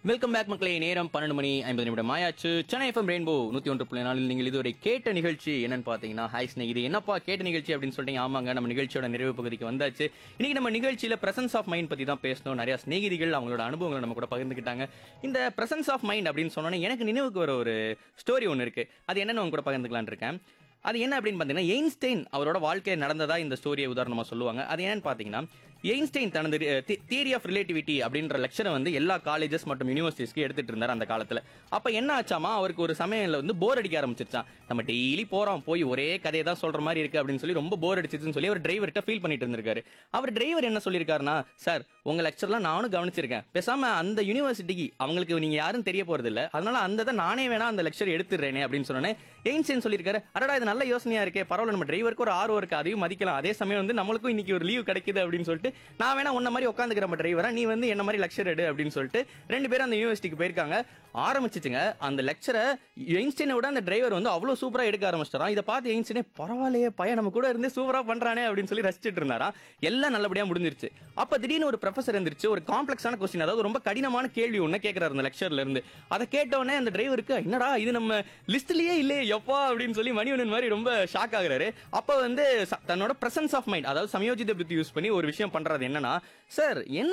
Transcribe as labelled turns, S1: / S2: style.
S1: welcome back மக்களே நேரம் பன்னெண்டு மணி ஐம்பது நிமிடம் ஆயாச்சு சென்னை எஃப்எம் ரெயின்போ நூத்தி ஒன்று புள்ளி நாலில் நீங்கள் இதுவரை கேட்ட நிகழ்ச்சி என்னன்னு பாத்தீங்கன்னா ஹாய் ஸ்னேக் இது என்னப்பா கேட்ட நிகழ்ச்சி அப்படின்னு சொல்லிட்டீங்க ஆமாங்க நம்ம நிகழ்ச்சியோட நிறைவு பகுதிக்கு வந்தாச்சு இன்னைக்கு நம்ம நிகழ்ச்சியில பிரசன்ஸ் ஆஃப் மைண்ட் பத்தி தான் பேசணும் நிறைய ஸ்நேகிதிகள் அவங்களோட அனுபவங்களை நம்ம கூட பகிர்ந்துக்கிட்டாங்க இந்த பிரசன்ஸ் ஆஃப் மைண்ட் அப்படின்னு சொன்னோன்னே எனக்கு நினைவுக்கு வர ஒரு ஸ்டோரி ஒன்று இருக்கு அது என்னன்னு உங்க கூட பகிர்ந்துக்கலாம்னு இருக்கேன் அது என்ன அப்படின்னு பார்த்தீங்கன்னா எயின்ஸ்டைன் அவரோட வாழ்க்கையில் நடந்ததா இந்த ஸ்டோரியை உதாரணமாக சொல்லுவாங்க அது என்னன்னு பார்த்தீங்கன்னா எயின்ஸ்டைன் தனது தியரி ஆஃப் ரிலேட்டிவிட்டி அப்படின்ற லெக்சரை வந்து எல்லா காலேஜஸ் மற்றும் யூனிவர்சிட்டிஸ்க்கு எடுத்துட்டு இருந்தார் அந்த காலத்தில் அப்போ என்ன ஆச்சாமா அவருக்கு ஒரு சமயம்ல வந்து போர் அடிக்க ஆரம்பிச்சிருச்சான் நம்ம டெய்லி போறோம் போய் ஒரே கதையை தான் சொல்ற மாதிரி இருக்கு அப்படின்னு சொல்லி ரொம்ப போர் அடிச்சிச்சுன்னு சொல்லி அவர் டிரைவர்கிட்ட ஃபீல் பண்ணிட்டு இருந்திருக்காரு அவர் டிரைவர் என்ன சொல்லியிருக்காருன்னா சார் உங்க லெக்சர்லாம் நானும் கவனிச்சிருக்கேன் பேசாம அந்த யூனிவர்சிட்டிக்கு அவங்களுக்கு நீங்க யாரும் தெரிய போறது இல்ல அதனால அந்த இதை நானே வேணா அந்த லெக்சர் எடுத்துடுறேனே அப்படின்னு சொன்னேன் எயின்ஸ்டைன் சொல்லியிருக்காரு அடடா இது நல்ல யோசனையா இருக்கே பரவாயில்ல நம்ம டிரைவருக்கு ஒரு ஆர்வம் இருக்கு அதையும் மதிக்கலாம் அதே சமயம் வந்து நம்மளுக்கும் இன்னைக்கு ஒரு லீவ் கிடைக்குது அப்படின்னு சொல்லிட்டு நான் வேணா உன்ன மாதிரி உட்காந்துக்கிற நம்ம டிரைவரா நீ வந்து என்ன மாதிரி லெக்சர் எடு அப்படின்னு சொல்லிட்டு ரெண்டு பேரும் அந்த யூனிவர்சிட்டிக்கு போயிருக்காங்க ஆரம்பிச்சிச்சுங்க அந்த லெக்சரை எயின்ஸ்டைனை விட அந்த டிரைவர் வந்து அவ்வளவு சூப்பரா எடுக்க ஆரம்பிச்சிட்டாராம் இதை பார்த்து எயின்ஸ்டைனே பரவாயில்லையே பையன் நம்ம கூட இருந்து சூப்பரா பண்றானே அப்படின்னு சொல்லி ரசிச்சிட்டு இருந்தாராம் எல்லாம் நல்லபடியா முடிஞ்சிருச்சு அப்ப திடீர்னு ஒரு ப்ரொஃபசர் இருந்துருச்சு ஒரு காம்ப்ளெக்ஸான கொஸ்டின் அதாவது ரொம்ப கடினமான கேள்வி ஒண்ணு கேட்கிறாரு அந்த லெக்சர்ல இருந்து அதை கேட்ட உடனே அந்த டிரைவருக்கு என்னடா இது நம்ம லிஸ்ட்லயே இல்லையே எப்பா அப்படின்னு சொல்லி மணிவனன் மாதிரி ரொம்ப ஷாக் ஆகுறாரு அப்ப வந்து ச- தன்னோட பிரசன்ஸ் ஆஃப் மைண்ட் அதாவது சமயோஜித புத்தி யூஸ் பண்ணி ஒரு விஷயம் பண்றது என்னன்னா சார் என்ன